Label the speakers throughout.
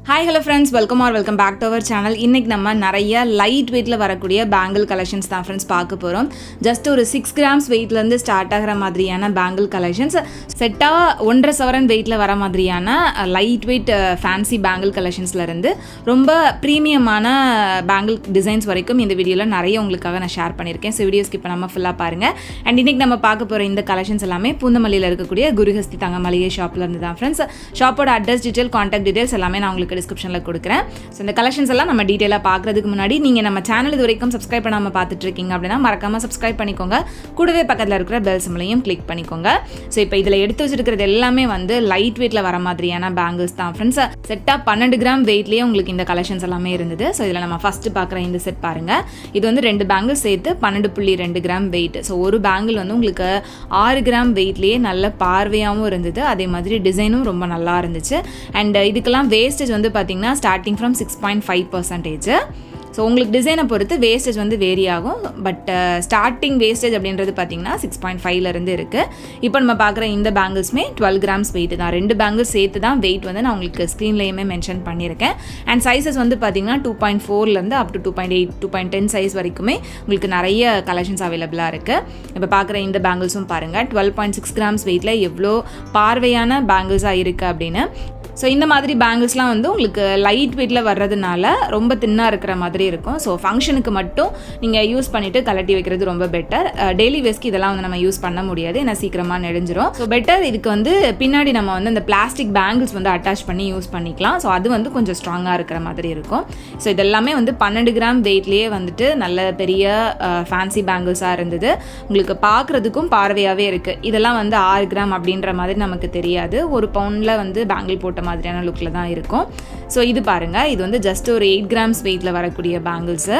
Speaker 1: hi hello friends welcome our welcome back to our channel இன்றைக்கி நம்ம நிறைய light வெயிட்டில் வரக்கூடிய பேங்கிள் கலெக்ஷன்ஸ் தான் ஃப்ரெண்ட்ஸ் பார்க்க போகிறோம் ஜஸ்ட் ஒரு சிக்ஸ் கிராம்ஸ் வெயிட்லேருந்து ஸ்டார்ட் ஆகிற மாதிரியான பேங்கிள் கலெக்ஷன்ஸ் செட்டாக ஒன்றரை சவரன் வெயிட்டில் வர மாதிரியான லைட் வெயிட் ஃபேன்சி பேங்கிள் கலெக்ஷன்ஸ்லேருந்து ரொம்ப ப்ரீமியமான பேங்கிள் டிசைன்ஸ் வரைக்கும் இந்த வீடியோவில் நிறைய உங்களுக்காக நான் ஷேர் பண்ணியிருக்கேன் ஸோ வீடியோ ஸ்கிப் பண்ணாமல் ஃபுல்லாக பாருங்கள் அண்ட் இன்றைக்கி நம்ம பார்க்க போகிற இந்த கலெக்ஷன்ஸ் எல்லாமே பூந்தமல்லியில் இருக்கக்கூடிய குருஹஸ்தி தங்க மளிகை ஷாப்பில் இருந்து தான் ஃப்ரெண்ட்ஸ் ஷாப்போட அட்ரஸ் டீட்டெயில் காண்டாக்ட் டீட்டெயில்ஸ் எல்லாமே நான் உங்களுக்கு டிஸ்கிரிப்ஷனில் கொடுக்குறேன் ஸோ இந்த கலெக்ஷன்ஸ் எல்லாம் நம்ம டீட்டெயிலாக பார்க்குறதுக்கு முன்னாடி நீங்கள் நம்ம சேனல் இது வரைக்கும் சப்ஸ்கிரைப் பண்ணாமல் பார்த்துட்டு இருக்கீங்க அப்படின்னா மறக்காமல் சப்ஸ்கிரைப் பண்ணிக்கோங்க கூடவே பக்கத்தில் இருக்கிற பெல் சிம்லையும் கிளிக் பண்ணிக்கோங்க ஸோ இப்போ இதில் எடுத்து வச்சிருக்கிறது எல்லாமே வந்து லைட் வெயிட்டில் வர மாதிரியான பேங்கிள்ஸ் தான் ஃப்ரெண்ட்ஸ் செட்டாக பன்னெண்டு கிராம் வெயிட்லேயே உங்களுக்கு இந்த கலெக்ஷன்ஸ் எல்லாமே இருந்தது ஸோ இதில் நம்ம ஃபஸ்ட்டு பார்க்குற இந்த செட் பாருங்கள் இது வந்து ரெண்டு பேங்கிள் சேர்த்து பன்னெண்டு புள்ளி ரெண்டு கிராம் வெயிட் ஸோ ஒரு பேங்கிள் வந்து உங்களுக்கு ஆறு கிராம் வெயிட்லேயே நல்ல பார்வையாகவும் இருந்தது அதே மாதிரி டிசைனும் ரொம்ப நல்லா இருந்துச்சு அண்ட் இதுக்கெல்லாம் வேஸ்டேஜ் வந்து பார்த்தீங்கன்னா starting from six point five percentage so உங்களுக்கு டிசைனை பொறுத்து வேஸ்டேஜ் வந்து வேரி ஆகும் பட் ஸ்டார்டிங் வேஸ்டேஜ் அப்படின்றது பார்த்தீங்கன்னா சிக்ஸ் பாயிண்ட் ஃபைவ்லேருந்து இருக்குது இப்போ நம்ம பார்க்குற இந்த பேங்கிள்ஸுமே டுவெல் கிராம்ஸ் வெயிட் தான் ரெண்டு பேங்கிள்ஸ் சேர்த்து தான் வெயிட் வந்து நான் உங்களுக்கு ஸ்க்ரீன்லேயுமே மென்ஷன் பண்ணியிருக்கேன் அண்ட் சைஸஸ் வந்து பார்த்தீங்கன்னா டூ பாயிண்ட் ஃபோர்லேருந்து up to two point eight two point ten size வரைக்குமே உங்களுக்கு நிறைய கலெக்ஷன்ஸ் அவைலபிளாக இருக்குது இப்போ பார்க்குற இந்த பேங்கிள்ஸும் பாருங்கள் டுவெல் பாயிண்ட் சிக்ஸ் கிராம்ஸ் வெயிட்டில் எவ்வளோ பார்வையான பேங்கிள்ஸாக இருக்குது அப்படின்னு ஸோ இந்த மாதிரி பேங்கிள்ஸ்லாம் வந்து உங்களுக்கு லைட் வெயிட்டில் வர்றதுனால ரொம்ப தின்னாக இருக்கிற மாதிரி இருக்கும் ஸோ ஃபங்க்ஷனுக்கு மட்டும் நீங்கள் யூஸ் பண்ணிவிட்டு கலட்டி வைக்கிறது ரொம்ப பெட்டர் டெய்லி வேஸ்க்கு இதெல்லாம் வந்து நம்ம யூஸ் பண்ண முடியாது ஏன்னா சீக்கிரமாக நெடுஞ்சிரும் ஸோ பெட்டர் இதுக்கு வந்து பின்னாடி நம்ம வந்து அந்த பிளாஸ்டிக் பேங்கிள்ஸ் வந்து அட்டாச் பண்ணி யூஸ் பண்ணிக்கலாம் ஸோ அது வந்து கொஞ்சம் ஸ்ட்ராங்காக இருக்கிற மாதிரி இருக்கும் ஸோ இதெல்லாமே வந்து பன்னெண்டு கிராம் வெயிட்லேயே வந்துட்டு நல்ல பெரிய ஃபேன்சி பேங்கிள்ஸாக இருந்தது உங்களுக்கு பார்க்குறதுக்கும் பார்வையாகவே இருக்குது இதெல்லாம் வந்து ஆறு கிராம் அப்படின்ற மாதிரி நமக்கு தெரியாது ஒரு பவுண்டில் வந்து பேங்கிள் போட்ட மாதிரியான லுக்கில் தான் இருக்கும் ஸோ இது பாருங்கள் இது வந்து ஜஸ்ட் ஒரு எயிட் கிராம்ஸ் வெயிட்டில் வரக்கூடிய பேங்கிள்ஸு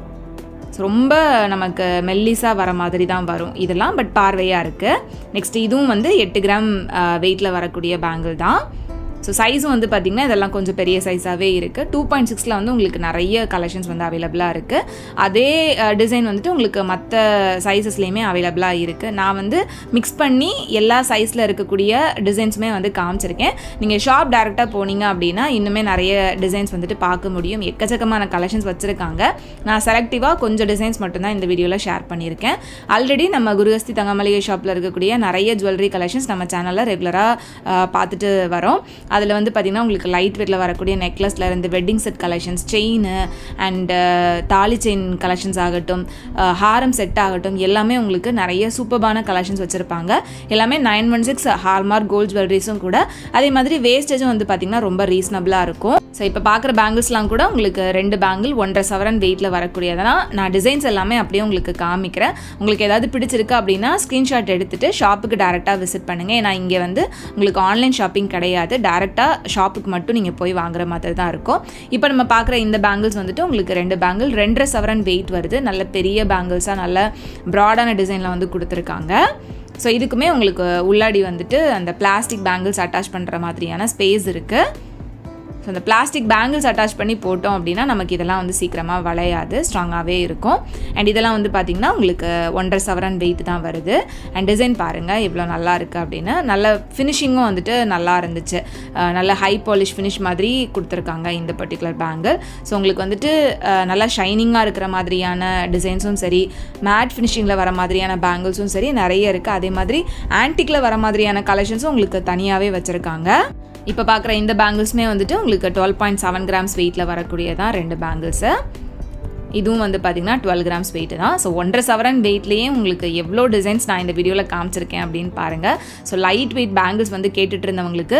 Speaker 1: ரொம்ப நமக்கு மெல்லிஸாக வர மாதிரி தான் வரும் இதெல்லாம் பட் பார்வையாக இருக்குது நெக்ஸ்ட் இதுவும் வந்து எட்டு கிராம் வெயிட்டில் வரக்கூடிய பேங்கிள் தான் ஸோ சைஸும் வந்து பார்த்திங்கன்னா இதெல்லாம் கொஞ்சம் பெரிய சைஸாகவே இருக்குது டூ பாயிண்ட் சிக்ஸில் வந்து உங்களுக்கு நிறைய கலெக்ஷன்ஸ் வந்து அவைலபிளாக இருக்குது அதே டிசைன் வந்துட்டு உங்களுக்கு மற்ற சைஸஸ்லேயுமே அவைலபிளாக இருக்குது நான் வந்து மிக்ஸ் பண்ணி எல்லா சைஸில் இருக்கக்கூடிய டிசைன்ஸுமே வந்து காமிச்சிருக்கேன் நீங்கள் ஷாப் டேரெக்டாக போனீங்க அப்படின்னா இன்னுமே நிறைய டிசைன்ஸ் வந்துட்டு பார்க்க முடியும் எக்கச்சக்கமான கலெக்ஷன்ஸ் வச்சுருக்காங்க நான் செலக்டிவாக கொஞ்சம் டிசைன்ஸ் மட்டும்தான் இந்த வீடியோவில் ஷேர் பண்ணியிருக்கேன் ஆல்ரெடி நம்ம குருகஸ்தி தங்கமளிகை ஷாப்பில் இருக்கக்கூடிய நிறைய ஜுவல்லரி கலெக்ஷன்ஸ் நம்ம சேனலில் ரெகுலராக பார்த்துட்டு வரோம் அதில் வந்து பார்த்திங்கன்னா உங்களுக்கு லைட் வெயிட்டில் வரக்கூடிய நெக்லஸில் இருந்து wedding set collections chain and தாலி செயின் கலெக்ஷன்ஸ் ஆகட்டும் ஹாரம் செட் ஆகட்டும் எல்லாமே உங்களுக்கு நிறைய சூப்பர்பான கலெக்ஷன்ஸ் வச்சுருப்பாங்க எல்லாமே nine one six hallmark gold ஜுவல்லரிஸும் கூட அதே மாதிரி வேஸ்டேஜும் வந்து பார்த்திங்கன்னா ரொம்ப ரீசனபிளாக இருக்கும் ஸோ இப்போ பார்க்குற பேங்கிள்ஸ்லாம் கூட உங்களுக்கு ரெண்டு பேங்கிள் ஒன்றரை சவரன் வெயிட்டில் வரக்கூடியதான் நான் டிசைன்ஸ் எல்லாமே அப்படியே உங்களுக்கு காமிக்கிறேன் உங்களுக்கு ஏதாவது பிடிச்சிருக்கு அப்படின்னா ஸ்க்ரீன்ஷாட் எடுத்துகிட்டு ஷாப்புக்கு டேரெக்டாக விசிட் பண்ணுங்கள் ஏன்னா இங்கே வந்து உங்களுக்கு ஆன்லைன் ஷாப்பிங் கிடையாது டேரெக்டாக ஷாப்புக்கு மட்டும் நீங்கள் போய் வாங்குற மாதிரி தான் இருக்கும் இப்போ நம்ம பார்க்குற இந்த பேங்கிள்ஸ் வந்துட்டு உங்களுக்கு ரெண்டு பேங்கிள் ரெண்டரை சவரன் வெயிட் வருது நல்ல பெரிய பேங்கிள்ஸாக நல்ல ப்ராடான டிசைனில் வந்து கொடுத்துருக்காங்க ஸோ இதுக்குமே உங்களுக்கு உள்ளாடி வந்துட்டு அந்த பிளாஸ்டிக் பேங்கிள்ஸ் அட்டாச் பண்ணுற மாதிரியான ஸ்பேஸ் இருக்குது ஸோ அந்த பிளாஸ்டிக் பேங்கிள்ஸ் அட்டாச் பண்ணி போட்டோம் அப்படின்னா நமக்கு இதெல்லாம் வந்து சீக்கிரமாக வளையாது ஸ்ட்ராங்காகவே இருக்கும் அண்ட் இதெல்லாம் வந்து பார்த்திங்கன்னா உங்களுக்கு ஒன்றரை சவரன் வெயிட் தான் வருது அண்ட் டிசைன் பாருங்கள் இவ்வளோ நல்லா இருக்குது அப்படின்னு நல்ல ஃபினிஷிங்கும் வந்துட்டு நல்லா இருந்துச்சு நல்ல ஹை பாலிஷ் ஃபினிஷ் மாதிரி கொடுத்துருக்காங்க இந்த பர்டிகுலர் பேங்கிள் ஸோ உங்களுக்கு வந்துட்டு நல்லா ஷைனிங்காக இருக்கிற மாதிரியான டிசைன்ஸும் சரி மேட் ஃபினிஷிங்கில் வர மாதிரியான பேங்கிள்ஸும் சரி நிறைய இருக்குது அதே மாதிரி ஆன்டிக்கில் வர மாதிரியான கலெக்ஷன்ஸும் உங்களுக்கு தனியாகவே வச்சுருக்காங்க இப்போ பார்க்குற இந்த பேங்கிள்ஸுமே வந்துட்டு உங்களுக்கு டுவெல் பாயிண்ட் செவன் கிராம்ஸ் வெயிட்டில் வரக்கூடியதான் ரெண்டு பேங்கிள்ஸு இதுவும் வந்து பார்த்திங்கன்னா டுவெல் கிராம்ஸ் வெயிட் தான் ஸோ ஒன்றரை சவரன் வெயிட்லேயே உங்களுக்கு எவ்வளோ டிசைன்ஸ் நான் இந்த வீடியோவில் காமிச்சிருக்கேன் அப்படின்னு பாருங்கள் ஸோ லைட் வெயிட் பேங்கிள்ஸ் வந்து கேட்டுட்டு இருந்தவங்களுக்கு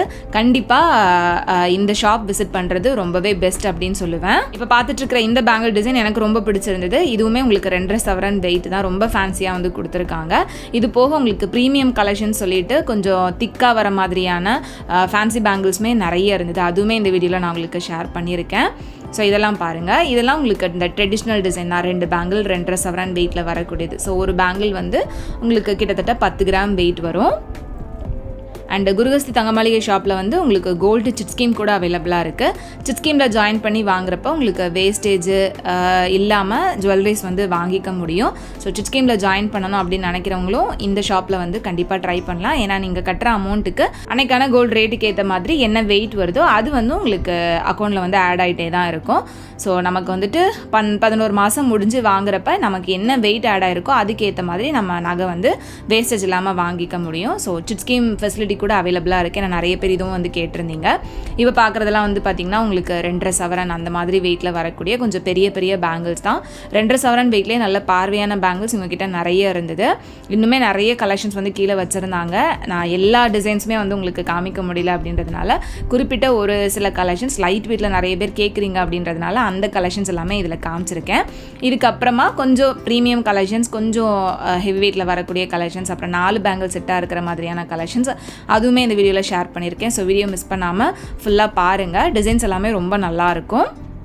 Speaker 1: கண்டிப்பாக இந்த ஷாப் விசிட் பண்ணுறது ரொம்பவே பெஸ்ட் அப்படின்னு சொல்லுவேன் இப்போ பார்த்துட்டு இருக்கிற இந்த பேங்கிள் டிசைன் எனக்கு ரொம்ப பிடிச்சிருந்தது இதுவுமே உங்களுக்கு ரெண்டரை சவரன் வெயிட் தான் ரொம்ப ஃபேன்சியாக வந்து கொடுத்துருக்காங்க இது போக உங்களுக்கு ப்ரீமியம் கலெக்ஷன் சொல்லிட்டு கொஞ்சம் திக்காக வர மாதிரியான ஃபேன்சி பேங்கிள்ஸுமே நிறைய இருந்தது அதுவுமே இந்த வீடியோவில் நான் உங்களுக்கு ஷேர் பண்ணியிருக்கேன் ஸோ இதெல்லாம் பாருங்கள் இதெல்லாம் உங்களுக்கு இந்த ட்ரெடிஷ்னல் டிசைன் தான் ரெண்டு பேங்கிள் ரெண்டரை சவரன் வெயிட்டில் வரக்கூடியது ஸோ ஒரு பேங்கிள் வந்து உங்களுக்கு கிட்டத்தட்ட பத்து கிராம் வெயிட் வரும் அண்ட் குருகஸ்தி தங்கமாளிகை ஷாப்பில் வந்து உங்களுக்கு கோல்டு சிட் ஸ்கீம் கூட அவைலபிளாக இருக்குது சிட் ஸ்கீமில் ஜாயின் பண்ணி வாங்குறப்ப உங்களுக்கு வேஸ்டேஜ் இல்லாமல் ஜுவல்லரிஸ் வந்து வாங்கிக்க முடியும் ஸோ சிட் ஸ்கீமில் ஜாயின் பண்ணணும் அப்படின்னு நினைக்கிறவங்களும் இந்த ஷாப்பில் வந்து கண்டிப்பாக ட்ரை பண்ணலாம் ஏன்னா நீங்கள் கட்டுற அமௌண்ட்டுக்கு அன்னைக்கான கோல்டு ரேட்டுக்கு ஏற்ற மாதிரி என்ன வெயிட் வருதோ அது வந்து உங்களுக்கு அக்கௌண்ட்டில் வந்து ஆட் ஆகிட்டே தான் இருக்கும் ஸோ நமக்கு வந்துட்டு பன் பதினோரு மாதம் முடிஞ்சு வாங்குறப்ப நமக்கு என்ன வெயிட் ஆட் ஆயிருக்கோ அதுக்கேற்ற மாதிரி நம்ம நகை வந்து வேஸ்டேஜ் இல்லாமல் வாங்கிக்க முடியும் ஸோ சிட் ஸ்கீம் ஃபெசிலிட்டி கூட அவைலபிளாக இருக்குது ஏன்னா நிறைய பேர் இதுவும் வந்து கேட்டிருந்தீங்க இப்போ பார்க்குறதெல்லாம் வந்து பார்த்திங்கன்னா உங்களுக்கு ரெண்டரை சவரன் அந்த மாதிரி வெயிட்டில் வரக்கூடிய கொஞ்சம் பெரிய பெரிய பேங்கிள்ஸ் தான் ரெண்டரை சவரன் வெயிட்லேயே நல்ல பார்வையான பேங்கிள்ஸ் இவங்ககிட்ட நிறைய இருந்தது இன்னுமே நிறைய கலெக்ஷன்ஸ் வந்து கீழே வச்சுருந்தாங்க நான் எல்லா டிசைன்ஸுமே வந்து உங்களுக்கு காமிக்க முடியல அப்படின்றதுனால குறிப்பிட்ட ஒரு சில கலெக்ஷன்ஸ் லைட் வெயிட்டில் நிறைய பேர் கேட்குறீங்க அப்படின்றதுனால அந்த கலெக்ஷன்ஸ் எல்லாமே இதில் காமிச்சிருக்கேன் இதுக்கப்புறமா கொஞ்சம் ப்ரீமியம் கலெக்ஷன்ஸ் கொஞ்சம் ஹெவி வெயிட்டில் வரக்கூடிய கலெக்ஷன்ஸ் அப்புறம் நாலு பேங்கிள் செட்டாக இருக்கிற மாதிரியான கலெக்ஷன்ஸ் அதுவுமே இந்த வீடியோவில் ஷேர் பண்ணியிருக்கேன் ஸோ வீடியோ மிஸ் பண்ணாமல் ஃபுல்லாக பாருங்கள் டிசைன்ஸ் எல்லாமே ரொம்ப நல்லாயிருக்கும்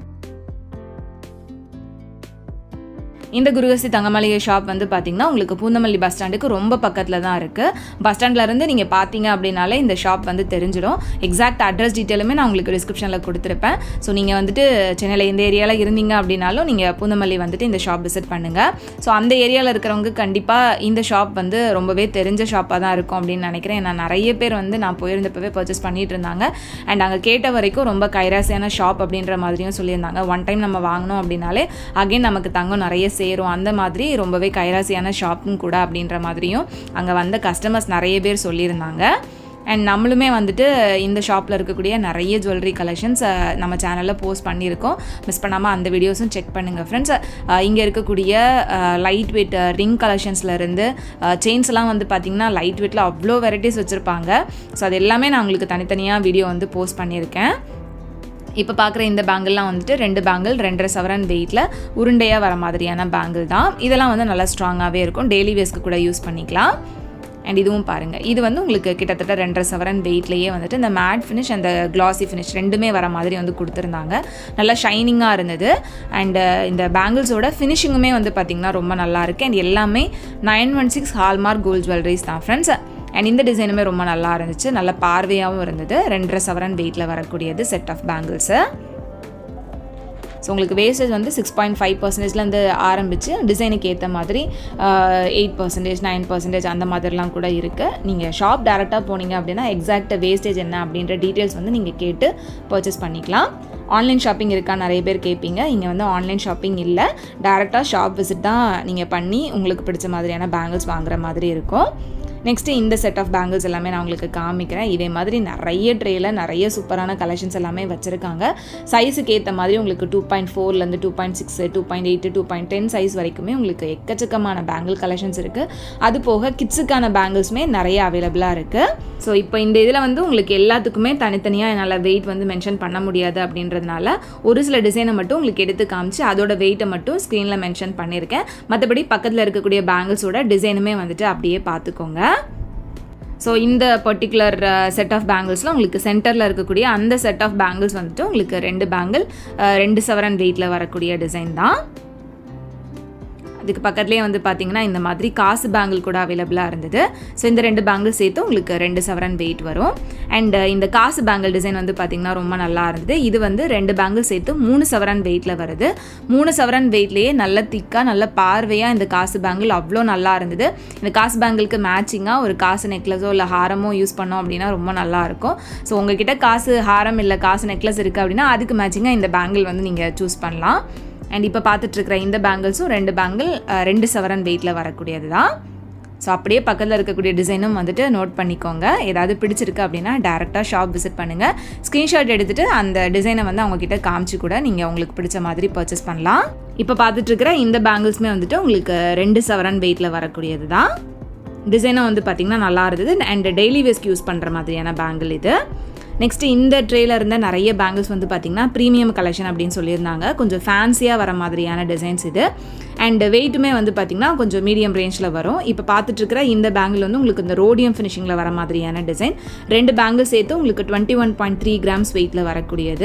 Speaker 1: இந்த குருகசி தங்கமளிகை ஷாப் வந்து பார்த்திங்கன்னா உங்களுக்கு பூந்தமல்லி பஸ் ஸ்டாண்டுக்கு ரொம்ப பக்கத்தில் தான் இருக்குது பஸ் ஸ்டாண்ட்லேருந்து நீங்கள் பார்த்தீங்க அப்படின்னாலே இந்த ஷாப் வந்து தெரிஞ்சிடும் எக்ஸாக்ட் அட்ரஸ் டீட்டெயிலுமே நான் உங்களுக்கு டிஸ்கிரிப்ஷனில் கொடுத்துருப்பேன் ஸோ நீங்கள் வந்துட்டு சென்னையில் இந்த ஏரியாவில் இருந்தீங்க அப்படின்னாலும் நீங்கள் பூந்தமல்லி வந்துட்டு இந்த ஷாப் விசிட் பண்ணுங்கள் ஸோ அந்த ஏரியாவில் இருக்கிறவங்க கண்டிப்பாக இந்த ஷாப் வந்து ரொம்பவே தெரிஞ்ச ஷாப்பாக தான் இருக்கும் அப்படின்னு நினைக்கிறேன் ஏன்னா நிறைய பேர் வந்து நான் போயிருந்தப்பவே பர்ச்சேஸ் பண்ணிட்டு இருந்தாங்க அண்ட் அங்கே கேட்ட வரைக்கும் ரொம்ப கைராசியான ஷாப் அப்படின்ற மாதிரியும் சொல்லியிருந்தாங்க ஒன் டைம் நம்ம வாங்கினோம் அப்படின்னாலே அகைன் நமக்கு தங்கம் நிறைய சேரும் அந்த மாதிரி ரொம்பவே கைராசியான ஷாப்பும் கூட அப்படின்ற மாதிரியும் அங்கே வந்த கஸ்டமர்ஸ் நிறைய பேர் சொல்லியிருந்தாங்க அண்ட் நம்மளுமே வந்துட்டு இந்த ஷாப்பில் இருக்கக்கூடிய நிறைய ஜுவல்லரி கலெக்ஷன்ஸ் நம்ம சேனலில் போஸ்ட் பண்ணியிருக்கோம் மிஸ் பண்ணாமல் அந்த வீடியோஸும் செக் பண்ணுங்கள் ஃப்ரெண்ட்ஸ் இங்கே இருக்கக்கூடிய லைட் வெயிட் ரிங் கலெக்ஷன்ஸ்லேருந்து செயின்ஸ்லாம் வந்து பார்த்திங்கன்னா லைட் வெயிட்டில் அவ்வளோ வெரைட்டிஸ் வச்சுருப்பாங்க ஸோ அது எல்லாமே நான் உங்களுக்கு தனித்தனியாக வீடியோ வந்து போஸ்ட் பண்ணியிருக்கேன் இப்போ பார்க்குற இந்த பேங்கிள்லாம் வந்துட்டு ரெண்டு பேங்கிள் ரெண்டரை சவரன் வெயிட்டில் உருண்டையாக வர மாதிரியான பேங்கிள் தான் இதெல்லாம் வந்து நல்லா ஸ்ட்ராங்காகவே இருக்கும் டெய்லி வேஸ்க்கு கூட யூஸ் பண்ணிக்கலாம் அண்ட் இதுவும் பாருங்கள் இது வந்து உங்களுக்கு கிட்டத்தட்ட ரெண்டரை சவரன் வெயிட்லேயே வந்துட்டு இந்த மேட் ஃபினிஷ் அந்த கிளாசி ஃபினிஷ் ரெண்டுமே வர மாதிரி வந்து கொடுத்துருந்தாங்க நல்லா ஷைனிங்காக இருந்தது அண்டு இந்த பேங்கிள்ஸோட ஃபினிஷிங்குமே வந்து பார்த்திங்கன்னா ரொம்ப நல்லா இருக்குது அண்ட் எல்லாமே nine one six hallmark gold jewelleries தான் ஃப்ரெண்ட்ஸ் அண்ட் இந்த டிசைனுமே ரொம்ப நல்லா இருந்துச்சு நல்ல பார்வையாகவும் இருந்தது ரெண்டரை சவரன் வெயிட்டில் வரக்கூடியது செட் ஆஃப் பேங்கிள்ஸு ஸோ உங்களுக்கு வேஸ்டேஜ் வந்து சிக்ஸ் பாயிண்ட் ஃபைவ் பர்சன்டேஜ்லேருந்து ஆரம்பித்து டிசைனுக்கு ஏற்ற மாதிரி எயிட் பர்சன்டேஜ் நைன் பர்சன்டேஜ் அந்த மாதிரிலாம் கூட இருக்குது நீங்கள் ஷாப் டேரெக்டாக போனீங்க அப்படின்னா எக்ஸாக்ட் வேஸ்டேஜ் என்ன அப்படின்ற டீட்டெயில்ஸ் வந்து நீங்கள் கேட்டு பர்ச்சேஸ் பண்ணிக்கலாம் ஆன்லைன் ஷாப்பிங் இருக்கா நிறைய பேர் கேட்பீங்க இங்கே வந்து ஆன்லைன் ஷாப்பிங் இல்லை டேரெக்டாக ஷாப் விசிட் தான் நீங்கள் பண்ணி உங்களுக்கு பிடிச்ச மாதிரியான பேங்கிள்ஸ் வாங்குற மாதிரி இருக்கும் நெக்ஸ்ட்டு இந்த செட் ஆஃப் பேங்கிள்ஸ் எல்லாமே நான் உங்களுக்கு காமிக்கிறேன் இதே மாதிரி நிறைய ட்ரேயில் நிறைய சூப்பரான கலெக்ஷன்ஸ் எல்லாமே வச்சுருக்காங்க சைஸுக்கு ஏற்ற மாதிரி உங்களுக்கு டூ பாயிண்ட் ஃபோர்லேருந்து two point six two point eight two point ten size வரைக்குமே உங்களுக்கு எக்கச்சக்கமான பேங்கிள் கலெக்ஷன்ஸ் இருக்குது அது போக கிட்ஸுக்கான பேங்கிள்ஸுமே நிறைய அவைலபிளாக இருக்குது ஸோ இப்போ இந்த இதில் வந்து உங்களுக்கு எல்லாத்துக்குமே தனித்தனியாக என்னால் வெயிட் வந்து மென்ஷன் பண்ண முடியாது அப்படின்றதுனால ஒரு சில டிசைனை மட்டும் உங்களுக்கு எடுத்து காமிச்சு அதோட வெயிட்டை மட்டும் ஸ்க்ரீனில் மென்ஷன் பண்ணியிருக்கேன் மற்றபடி பக்கத்தில் இருக்கக்கூடிய பேங்கிள்ஸோட டிசைனுமே வந்துட்டு அப்படியே பார்த்துக்கோங்க ஸோ இந்த பர்டிகுலர் செட் ஆஃப் பேங்கிள்ஸில் உங்களுக்கு சென்டரில் இருக்கக்கூடிய அந்த செட் ஆஃப் பேங்கிள்ஸ் வந்துட்டு உங்களுக்கு ரெண்டு பேங்கிள் ரெண்டு சவரன் வெயிட்டில் வரக்கூடிய டிசைன் தான் அதுக்கு பக்கத்துலேயே வந்து பார்த்தீங்கன்னா இந்த மாதிரி காசு பேங்கிள் கூட அவைலபிளாக இருந்தது ஸோ இந்த ரெண்டு பேங்கிள் சேர்த்து உங்களுக்கு ரெண்டு சவரன் வெயிட் வரும் அண்ட் இந்த காசு பேங்கிள் டிசைன் வந்து பார்த்திங்கன்னா ரொம்ப நல்லா இருந்தது இது வந்து ரெண்டு பேங்கிள் சேர்த்து மூணு சவரன் வெயிட்டில் வருது மூணு சவரன் வெயிட்லேயே நல்ல திக்காக நல்ல பார்வையாக இந்த காசு பேங்கிள் அவ்வளோ நல்லா இருந்தது இந்த காசு பேங்கிளுக்கு மேட்சிங்காக ஒரு காசு நெக்லஸோ இல்லை ஹாரமோ யூஸ் பண்ணோம் அப்படின்னா ரொம்ப நல்லாயிருக்கும் ஸோ உங்ககிட்ட காசு ஹாரம் இல்லை காசு நெக்லஸ் இருக்குது அப்படின்னா அதுக்கு மேட்சிங்காக இந்த பேங்கிள் வந்து நீங்கள் சூஸ் பண்ணலாம் அண்ட் இப்போ பார்த்துட்ருக்கிற இந்த பேங்கிள்ஸும் ரெண்டு பேங்கிள் ரெண்டு சவரன் வெயிட்டில் வரக்கூடியது தான் ஸோ அப்படியே பக்கத்தில் இருக்கக்கூடிய டிசைனும் வந்துட்டு நோட் பண்ணிக்கோங்க ஏதாவது பிடிச்சிருக்கு அப்படின்னா டேரெக்டாக ஷாப் விசிட் பண்ணுங்கள் ஸ்க்ரீன்ஷாட் எடுத்துகிட்டு அந்த டிசைனை வந்து அவங்கக்கிட்ட காமிச்சு கூட நீங்கள் உங்களுக்கு பிடிச்ச மாதிரி பர்ச்சேஸ் பண்ணலாம் இப்போ பார்த்துட்ருக்கிற இந்த பேங்கிள்ஸுமே வந்துட்டு உங்களுக்கு ரெண்டு சவரன் வெயிட்டில் வரக்கூடியது தான் டிசைனும் வந்து பார்த்திங்கன்னா நல்லா இருந்தது அண்ட் டெய்லி வேஸ்க்கு யூஸ் பண்ணுற மாதிரியான பேங்கிள் இது நெக்ஸ்ட்டு இந்த ட்ரேல இருந்த நிறைய பேங்கிள்ஸ் வந்து பார்த்திங்கன்னா ப்ரீமியம் கலெக்ஷன் அப்படின்னு சொல்லியிருந்தாங்க கொஞ்சம் ஃபேன்சியாக வர மாதிரியான டிசைன்ஸ் இது அண்ட் வெயிட்டுமே வந்து பார்த்திங்கன்னா கொஞ்சம் மீடியம் ரேஞ்சில் வரும் இப்போ பார்த்துட்ருக்கிற இந்த பேங்கிள் வந்து உங்களுக்கு இந்த ரோடியம் ஃபினிஷிங்கில் வர மாதிரியான டிசைன் ரெண்டு பேங்கிள் சேர்த்து உங்களுக்கு twenty one point three grams வெயிட்டில் வரக்கூடியது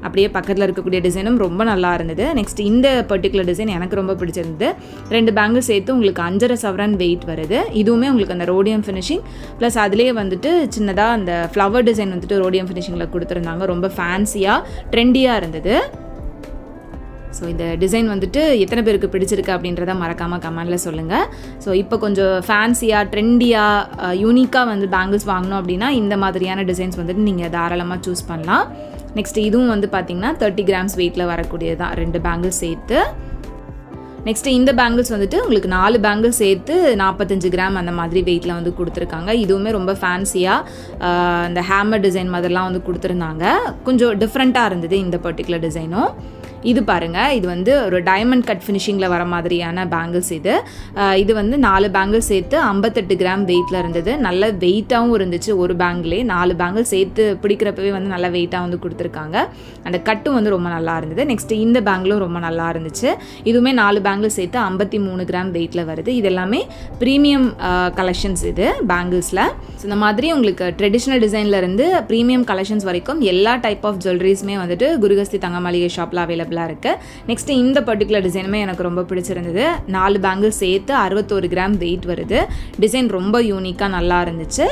Speaker 1: அப்படியே பக்கத்தில் இருக்கக்கூடிய டிசைனும் ரொம்ப நல்லா இருந்தது நெக்ஸ்ட் இந்த பர்டிகுலர் டிசைன் எனக்கு ரொம்ப பிடிச்சிருந்தது ரெண்டு பேங்கிள் சேர்த்து உங்களுக்கு அஞ்சரை சவரன் வெயிட் வருது இதுவுமே உங்களுக்கு அந்த ரோடியம் ஃபினிஷிங் ப்ளஸ் அதுலேயே வந்துட்டு சின்னதாக அந்த ஃப்ளவர் டிசைன் வந்துட்டு ரோடியம் ஃபினிஷிங்கில் கொடுத்துருந்தாங்க ரொம்ப ஃபேன்சியாக ட்ரெண்டியாக இருந்தது ஸோ இந்த டிசைன் வந்துட்டு எத்தனை பேருக்கு பிடிச்சிருக்கு அப்படின்றத மறக்காமல் கமெண்டில் சொல்லுங்கள் ஸோ இப்போ கொஞ்சம் ஃபேன்சியாக ட்ரெண்டியாக யூனிக்காக வந்து பேங்கிள்ஸ் வாங்கணும் அப்படின்னா இந்த மாதிரியான டிசைன்ஸ் வந்துட்டு நீங்கள் தாராளமாக சூஸ் பண்ணலாம் நெக்ஸ்ட் இதுவும் வந்து பார்த்திங்கன்னா தேர்ட்டி கிராம்ஸ் வெயிட்டில் வரக்கூடியது தான் ரெண்டு பேங்கிள்ஸ் சேர்த்து நெக்ஸ்ட் இந்த பேங்கிள்ஸ் வந்துட்டு உங்களுக்கு நாலு பேங்கிள்ஸ் சேர்த்து நாற்பத்தஞ்சு கிராம் அந்த மாதிரி வெயிட்டில் வந்து கொடுத்துருக்காங்க இதுவுமே ரொம்ப ஃபேன்சியாக இந்த ஹேமர் டிசைன் மாதிரிலாம் வந்து கொடுத்துருந்தாங்க கொஞ்சம் டிஃப்ரெண்ட்டாக இருந்தது இந்த பர்டிகுலர் டிசைனும் இது பாருங்கள் இது வந்து ஒரு டைமண்ட் கட் ஃபினிஷிங்கில் வர மாதிரியான பேங்கிள்ஸ் இது இது வந்து நாலு பேங்கிள்ஸ் சேர்த்து ஐம்பத்தெட்டு கிராம் வெயிட்டில் இருந்தது நல்ல வெயிட்டாகவும் இருந்துச்சு ஒரு பேங்கிலே நாலு பேங்கிள் சேர்த்து பிடிக்கிறப்பவே வந்து நல்ல வெயிட்டாக வந்து கொடுத்துருக்காங்க அந்த கட்டும் வந்து ரொம்ப நல்லா இருந்தது நெக்ஸ்ட் இந்த பேங்கிளும் ரொம்ப நல்லா இருந்துச்சு இதுவுமே நாலு பேங்கிள் சேர்த்து ஐம்பத்தி மூணு கிராம் வெயிட்டில் வருது இது எல்லாமே ப்ரீமியம் கலெக்ஷன்ஸ் இது பேங்கிள்ஸில் ஸோ இந்த மாதிரி உங்களுக்கு ட்ரெடிஷ்னல் டிசைன்லேருந்து ப்ரீமியம் கலெக்ஷன்ஸ் வரைக்கும் எல்லா டைப் ஆஃப் ஜுவல்லரிஸுமே வந்துட்டு குருகஸ்தி தங்க மளிகை ஷாப்பில் அவைலபிள் அவைலபிளாக இருக்குது நெக்ஸ்ட்டு இந்த பர்டிகுலர் டிசைனுமே எனக்கு ரொம்ப பிடிச்சிருந்தது நாலு பேங்கிள் சேர்த்து அறுபத்தோரு கிராம் வெயிட் வருது டிசைன் ரொம்ப யூனிக்காக நல்லா இருந்துச்சு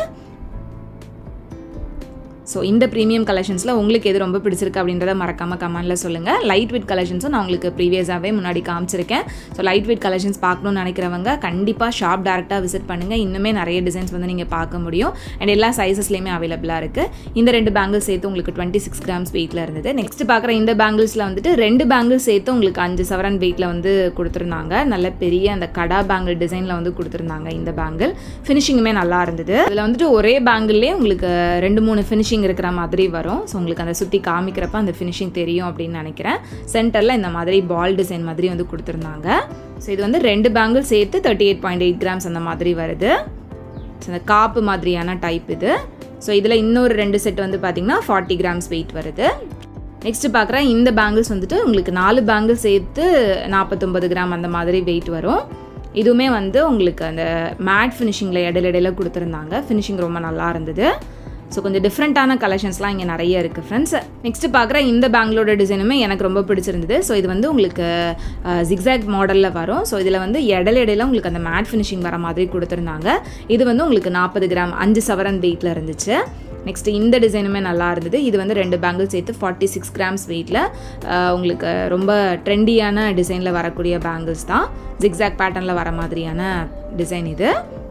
Speaker 1: ஸோ இந்த ப்ரீமியம் கலெக்ஷன்ஸில் உங்களுக்கு எது ரொம்ப பிடிச்சிருக்கு அப்படின்றத மறக்காமல் கமெண்டில் சொல்லுங்கள் லைட் வெயிட் கலெக்ஷன்ஸும் நான் உங்களுக்கு ப்ரீவியஸாகவே முன்னாடி காமிச்சிருக்கேன் ஸோ லைட் வெயிட் கலெக்ஷன்ஸ் பார்க்கணும்னு நினைக்கிறவங்க கண்டிப்பாக ஷாப் டேரெக்டாக விசிட் பண்ணுங்கள் இன்னுமே நிறைய டிசைன்ஸ் வந்து நீங்கள் பார்க்க முடியும் அண்ட் எல்லா சைஸஸ்லேயுமே அவைலபிளாக இருக்குது இந்த ரெண்டு பேங்கிள்ஸ் சேர்த்து உங்களுக்கு டுவெண்ட்டி சிக்ஸ் கிராம்ஸ் வெயிட்டில் இருந்தது நெக்ஸ்ட் பார்க்குற இந்த பேங்கிள்ஸில் வந்துட்டு ரெண்டு பேங்கிள்ஸ் சேர்த்து உங்களுக்கு அஞ்சு சவரன் வெயிட்டில் வந்து கொடுத்துருந்தாங்க நல்ல பெரிய அந்த கடா பேங்கிள் டிசைனில் வந்து கொடுத்துருந்தாங்க இந்த பேங்கிள் ஃபினிஷிங்குமே நல்லா இருந்தது இதில் வந்துட்டு ஒரே பேங்கிள்லேயே உங்களுக்கு ரெண்டு மூணு ஃபினிஷிங் இருக்கிற மாதிரி வரும் ஸோ உங்களுக்கு அந்த சுற்றி காமிக்கிறப்ப அந்த ஃபினிஷிங் தெரியும் அப்படின்னு நினைக்கிறேன் சென்டரில் இந்த மாதிரி பால் டிசைன் மாதிரி வந்து கொடுத்துருந்தாங்க ஸோ இது வந்து ரெண்டு பேங்கிள் சேர்த்து thirty eight point eight grams அந்த மாதிரி வருது ஸோ இந்த காப்பு மாதிரியான டைப் இது ஸோ இதில் இன்னொரு ரெண்டு செட் வந்து பார்த்திங்கன்னா ஃபார்ட்டி கிராம்ஸ் வெயிட் வருது நெக்ஸ்ட்டு பார்க்குறேன் இந்த பேங்கிள்ஸ் வந்துட்டு உங்களுக்கு நாலு பேங்கிள் சேர்த்து நாற்பத்தொம்பது கிராம் அந்த மாதிரி வெயிட் வரும் இதுவுமே வந்து உங்களுக்கு அந்த மேட் ஃபினிஷிங்கில் இடையில இடையில கொடுத்துருந்தாங்க ஃபினிஷிங் ரொம்ப நல்லா இருந்தது ஸோ கொஞ்சம் டிஃப்ரெண்ட்டான கலெக்ஷன்ஸ்லாம் இங்கே நிறைய இருக்குது ஃப்ரெண்ட்ஸ் நெக்ஸ்ட் பார்க்குற இந்த பேங்களோட டிசைனுமே எனக்கு ரொம்ப பிடிச்சிருந்தது ஸோ இது வந்து உங்களுக்கு ஜிக்ஸாக் மாடலில் வரும் ஸோ இதில் வந்து இடையில இடையில உங்களுக்கு அந்த மேட் ஃபினிஷிங் வர மாதிரி கொடுத்துருந்தாங்க இது வந்து உங்களுக்கு நாற்பது கிராம் அஞ்சு சவரன் வெயிட்டில் இருந்துச்சு நெக்ஸ்ட் இந்த டிசைனுமே நல்லா இருந்தது இது வந்து ரெண்டு பேங்கிள் சேர்த்து ஃபார்ட்டி சிக்ஸ் கிராம்ஸ் வெயிட்டில் உங்களுக்கு ரொம்ப ட்ரெண்டியான டிசைனில் வரக்கூடிய பேங்கிள்ஸ் தான் ஜிக்ஸாக் பேட்டர்னில் வர மாதிரியான டிசைன் இது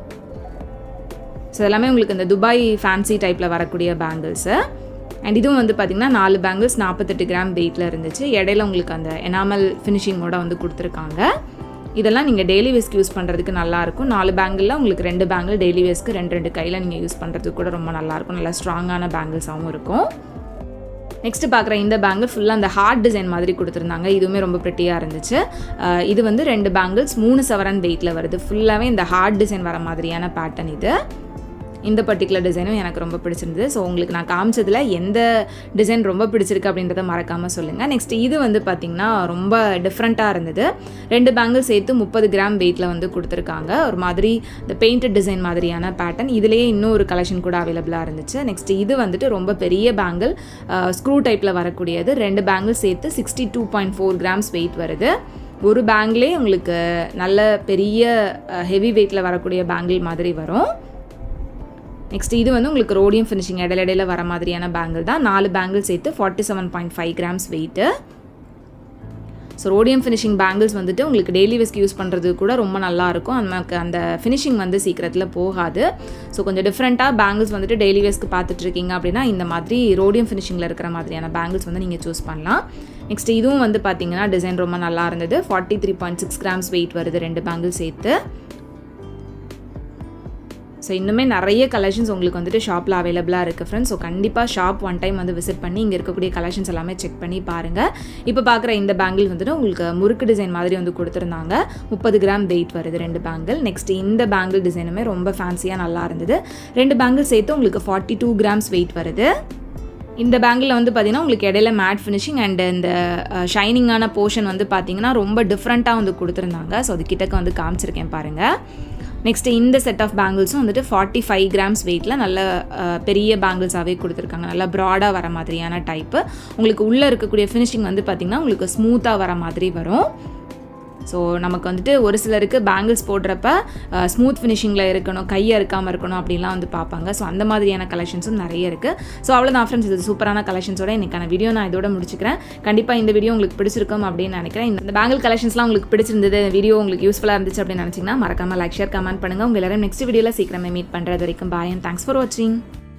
Speaker 1: ஸோ எல்லாமே உங்களுக்கு இந்த துபாய் ஃபேன்சி டைப்பில் வரக்கூடிய பேங்கிள்ஸு அண்ட் இதுவும் வந்து பார்த்திங்கன்னா நாலு பேங்கிள்ஸ் நாற்பத்தெட்டு கிராம் வெயிட்டில் இருந்துச்சு இடையில உங்களுக்கு அந்த எனாமல் ஃபினிஷிங்கோட வந்து கொடுத்துருக்காங்க இதெல்லாம் நீங்கள் டெய்லி வேஸ்க்கு யூஸ் பண்ணுறதுக்கு நல்லாயிருக்கும் நாலு பேங்கிளில் உங்களுக்கு ரெண்டு பேங்கிள் டெய்லி வேஸ்க்கு ரெண்டு ரெண்டு கையில் நீங்கள் யூஸ் பண்ணுறதுக்கு கூட ரொம்ப நல்லாயிருக்கும் நல்லா ஸ்ட்ராங்கான பேங்கிள்ஸாகவும் இருக்கும் நெக்ஸ்ட் பார்க்குற இந்த பேங்கிள் ஃபுல்லாக அந்த ஹார்ட் டிசைன் மாதிரி கொடுத்துருந்தாங்க இதுவுமே ரொம்ப ப்ரிட்டியாக இருந்துச்சு இது வந்து ரெண்டு பேங்கிள்ஸ் மூணு சவரன் வெயிட்டில் வருது ஃபுல்லாகவே இந்த ஹார்ட் டிசைன் வர மாதிரியான பேட்டர்ன் இது இந்த பர்டிகுலர் டிசைனும் எனக்கு ரொம்ப பிடிச்சிருந்தது ஸோ உங்களுக்கு நான் காமிச்சதில் எந்த டிசைன் ரொம்ப பிடிச்சிருக்கு அப்படின்றத மறக்காமல் சொல்லுங்கள் நெக்ஸ்ட் இது வந்து பார்த்திங்கன்னா ரொம்ப டிஃப்ரெண்ட்டாக இருந்தது ரெண்டு பேங்கிள் சேர்த்து முப்பது கிராம் வெயிட்டில் வந்து கொடுத்துருக்காங்க ஒரு மாதிரி இந்த பெயிண்டட் டிசைன் மாதிரியான பேட்டர்ன் இதுலேயே இன்னும் ஒரு கலெக்ஷன் கூட அவைலபிளாக இருந்துச்சு நெக்ஸ்ட் இது வந்துட்டு ரொம்ப பெரிய பேங்கிள் ஸ்க்ரூ டைப்பில் வரக்கூடியது ரெண்டு பேங்கிள் சேர்த்து sixty two point four grams weight வருது ஒரு பேங்கிலே உங்களுக்கு நல்ல பெரிய ஹெவி வெயிட்டில் வரக்கூடிய பேங்கிள் மாதிரி வரும் நெக்ஸ்ட் இது வந்து உங்களுக்கு ரோடியம் ஃபினிஷிங் இடையில இடையில வர மாதிரியான பேங்கிள் தான் நாலு பேங்கிள் சேர்த்து forty seven point five grams weight so rhodium finishing bangles வந்துட்டு உங்களுக்கு டெய்லி வேஸ்க்கு யூஸ் பண்ணுறது கூட ரொம்ப நல்லாயிருக்கும் நமக்கு அந்த ஃபினிஷிங் வந்து சீக்கிரத்தில் போகாது ஸோ கொஞ்சம் டிஃப்ரெண்ட்டாக பேங்கிள்ஸ் வந்துட்டு டெய்லி வேஸ்க்கு பார்த்துட்ருக்கீங்க அப்படின்னா இந்த மாதிரி ரோடியம் ஃபினிஷிங்கில் இருக்கிற மாதிரியான பேங்கிள்ஸ் வந்து நீங்கள் சூஸ் பண்ணலாம் நெக்ஸ்ட் இதுவும் வந்து பார்த்தீங்கன்னா டிசைன் ரொம்ப நல்லா இருந்தது forty three point six grams weight வருது ரெண்டு பேங்கிள் சேர்த்து ஸோ இன்னுமே நிறைய கலெக்ஷன்ஸ் உங்களுக்கு வந்துட்டு ஷாப்பில் அவைலபிளாக இருக்குது ஃப்ரெண்ட்ஸ் ஸோ கண்டிப்பாக ஷாப் ஒன் டைம் வந்து விசிட் பண்ணி இங்கே இருக்கக்கூடிய கலெக்ஷன்ஸ் எல்லாமே செக் பண்ணி பாருங்கள் இப்போ பார்க்குற இந்த பேங்கிள் வந்துட்டு உங்களுக்கு முறுக்கு டிசைன் மாதிரி வந்து கொடுத்துருந்தாங்க முப்பது கிராம் வெயிட் வருது ரெண்டு பேங்கிள் நெக்ஸ்ட் இந்த பேங்கிள் டிசைனுமே ரொம்ப ஃபேன்சியாக நல்லா இருந்தது ரெண்டு பேங்கிள் சேர்த்து உங்களுக்கு ஃபார்ட்டி டூ கிராம்ஸ் வெயிட் வருது இந்த பேங்கில் வந்து பார்த்திங்கன்னா உங்களுக்கு இடையில மேட் ஃபினிஷிங் அண்ட் இந்த ஷைனிங்கான போர்ஷன் வந்து பார்த்திங்கன்னா ரொம்ப டிஃப்ரெண்ட்டாக வந்து கொடுத்துருந்தாங்க ஸோ அது கிட்டக்க வந்து காமிச்சிருக்கேன் பாருங்கள் நெக்ஸ்ட்டு இந்த செட் ஆஃப் பேங்கிள்ஸும் வந்துட்டு ஃபார்ட்டி ஃபைவ் கிராம்ஸ் வெயிட்டில் நல்ல அஹ், பெரிய பேங்கிள்ஸாகவே கொடுத்துருக்காங்க நல்லா ப்ராடாக வர மாதிரியான டைப்பு உங்களுக்கு உள்ளே இருக்கக்கூடிய ஃபினிஷிங் வந்து பார்த்திங்கன்னா உங்களுக்கு ஸ்மூத்தாக வர மாதிரி வரும் ஸோ நமக்கு வந்துட்டு ஒரு சிலருக்கு பேங்கிள்ஸ் போடுறப்ப ஸ்மூத் ஃபினிஷிங்கில் இருக்கணும் கையை இருக்காமல் இருக்கணும் அப்படின்லாம் வந்து பார்ப்பாங்க ஸோ அந்த மாதிரியான கலெக்ஷன்ஸும் நிறைய இருக்குது ஸோ அவ்வளோதான் ஃப்ரெண்ட்ஸ் இது சூப்பரான கலெக்ஷன்ஸோட இன்றைக்கான வீடியோ நான் இதோட முடிச்சுக்கிறேன் கண்டிப்பாக இந்த வீடியோ உங்களுக்கு பிடிச்சிருக்கும் அப்படின்னு நினைக்கிறேன் இந்த பேங்கிள் கலெக்ஷன்ஸ்லாம் உங்களுக்கு பிடிச்சிருந்தது இந்த வீடியோ உங்களுக்கு யூஸ்ஃபுல்லாக இருந்துச்சு அப்படின்னு நினச்சிங்கன்னா மறக்காமல் லைக் ஷேர் கமெண்ட் பண்ணுங்கள் உங்கள் எல்லாரும் நெக்ஸ்ட் வீடியோவில் சீக்கிரமே மீட் பண்ணுறது வரைக்கும் பாய் அண்ட் தேங்க்ஸ் ஃபார் வாட்சிங்